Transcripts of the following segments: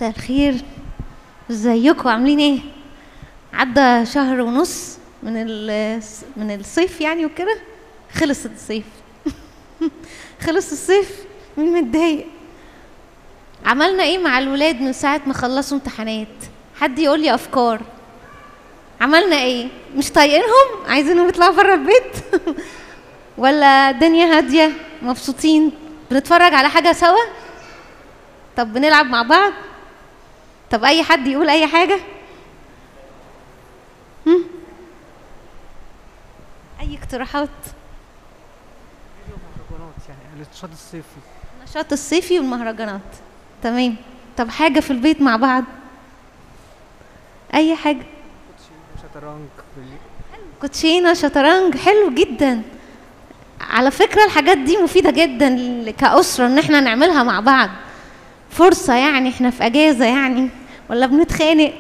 مساء الخير ازيكم عاملين ايه عدى شهر ونص من ال- من الصيف يعني وكده خلص الصيف خلص الصيف مين متضايق عملنا ايه مع الولاد من ساعة ما خلصوا امتحانات حد يقول لي افكار عملنا ايه مش طايقينهم عايزينهم يطلعوا بره البيت ولا الدنيا هادية مبسوطين بنتفرج على حاجة سوا طب بنلعب مع بعض طب اي حد يقول اي حاجة هم؟ اي اقتراحات مهرجانات يعني الانتشار الصيفي النشاط الصيفي والمهرجانات تمام طب حاجة في البيت مع بعض أي حاجة شطرنج بالليل كوتشينة شطرنج حلو جدا على فكرة الحاجات دي مفيدة جدا ل- كأسرة إن احنا نعملها مع بعض فرصة يعني احنا في أجازة يعني ولا بنتخانق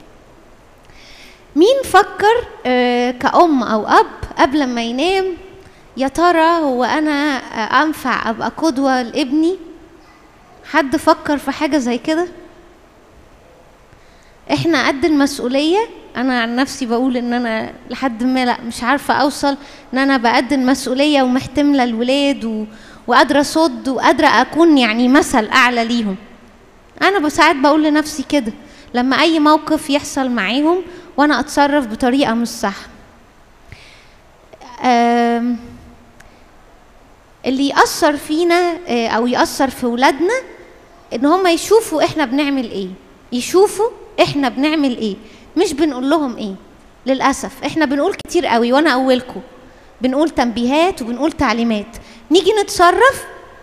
مين فكر آه، كأم أو أب قبل ما ينام يا ترى هو أنا آه، أنفع أبقى قدوة لابني حد فكر في حاجة زي كده احنا قد المسؤولية انا عن نفسي بقول ان انا لحد ما لا مش عارفة اوصل ان انا بقد المسؤولية ومحتملة الولاد و... وقادرة اصد وقادرة اكون يعني مثل اعلى ليهم انا بساعات بقول لنفسي كده لما اي موقف يحصل معاهم وانا اتصرف بطريقة مش صح أم... اللي يأثر فينا آه، او يأثر في ولادنا ان هم يشوفوا احنا بنعمل ايه يشوفوا احنا بنعمل ايه مش بنقول لهم ايه للاسف احنا بنقول كتير قوي وانا اولكم بنقول تنبيهات وبنقول تعليمات نيجي نتصرف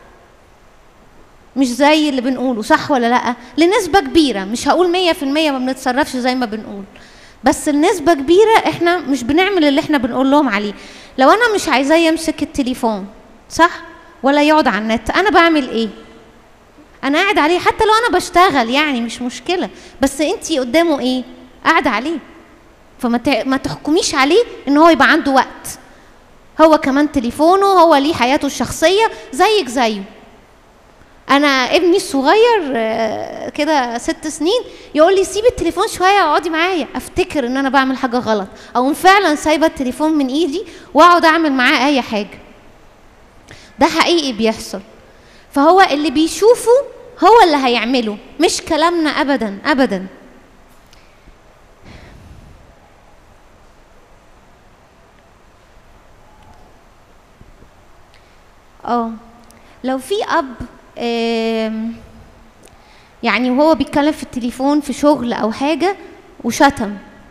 مش زي اللي بنقوله صح ولا لا لنسبة كبيرة مش هقول مية في المية ما بنتصرفش زي ما بنقول بس النسبة كبيرة احنا مش بنعمل اللي احنا بنقول لهم عليه لو انا مش عايزاه يمسك التليفون صح ولا يقعد على النت انا بعمل ايه انا قاعد عليه حتى لو انا بشتغل يعني مش مشكله بس انتي قدامه ايه قاعده عليه فما ت- ما تحكميش عليه ان هو يبقى عنده وقت هو كمان تليفونه هو ليه حياته الشخصيه زيك زيه انا ابني الصغير آه، كده ست سنين يقول لي سيب التليفون شويه واقعدي معايا افتكر ان انا بعمل حاجه غلط او فعلا سايبه التليفون من ايدي واقعد اعمل معاه اي حاجه ده حقيقي بيحصل فهو اللي بيشوفه هو اللي هيعمله مش كلامنا ابدا ابدا اه لو في اب آم، يعني وهو بيتكلم في التليفون في شغل او حاجه وشتم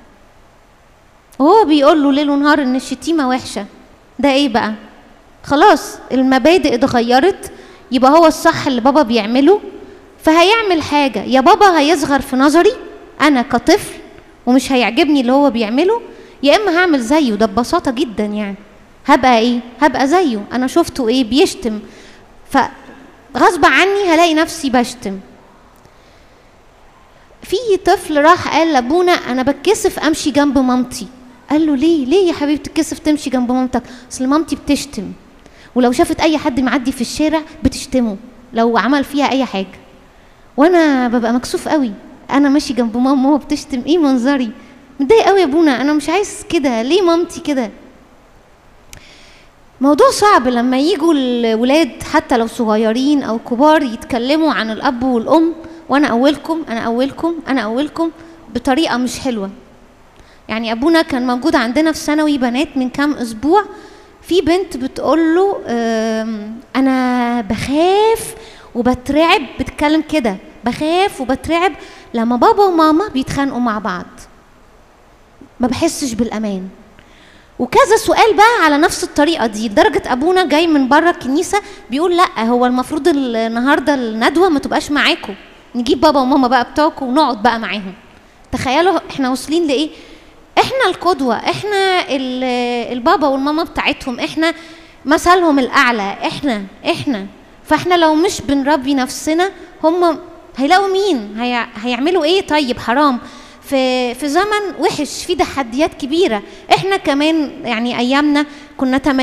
وهو بيقول له ليل ونهار ان الشتيمه وحشه ده ايه بقى خلاص المبادئ اتغيرت يبقى هو الصح اللي بابا بيعمله فهيعمل حاجة يا بابا هيصغر في نظري أنا كطفل ومش هيعجبني اللي هو بيعمله يا إما هعمل زيه ده ببساطة جدا يعني هبقى إيه؟ هبقى زيه أنا شفته إيه بيشتم فغصب عني هلاقي نفسي بشتم في طفل راح قال لابونا انا بتكسف امشي جنب مامتي قال له ليه ليه يا حبيبي تتكسف تمشي جنب مامتك اصل مامتي بتشتم ولو شافت اي حد معدي في الشارع بتشتمه لو عمل فيها اي حاجه وانا ببقى مكسوف قوي انا ماشي جنب ماما ماما بتشتم ايه منظري متضايق قوي يا ابونا انا مش عايز كده ليه مامتي كده موضوع صعب لما يجوا الولاد حتى لو صغيرين او كبار يتكلموا عن الاب والام وانا اولكم انا اولكم انا اولكم بطريقه مش حلوه يعني ابونا كان موجود عندنا في ثانوي بنات من كام اسبوع في بنت بتقول له آم، انا بخاف وبترعب بتتكلم كده بخاف وبترعب لما بابا وماما بيتخانقوا مع بعض ما بحسش بالامان وكذا سؤال بقى على نفس الطريقه دي لدرجه ابونا جاي من بره الكنيسه بيقول لا هو المفروض النهارده الندوه ما تبقاش معاكم نجيب بابا وماما بقى بتوعكم ونقعد بقى معاهم تخيلوا احنا واصلين لايه احنا القدوه احنا ال- البابا والماما بتاعتهم احنا مثلهم الاعلى احنا احنا فاحنا لو مش بنربي نفسنا هم هيلاقوا مين هي... هيعملوا ايه طيب حرام في في زمن وحش فيه تحديات كبيره احنا كمان يعني ايامنا كنا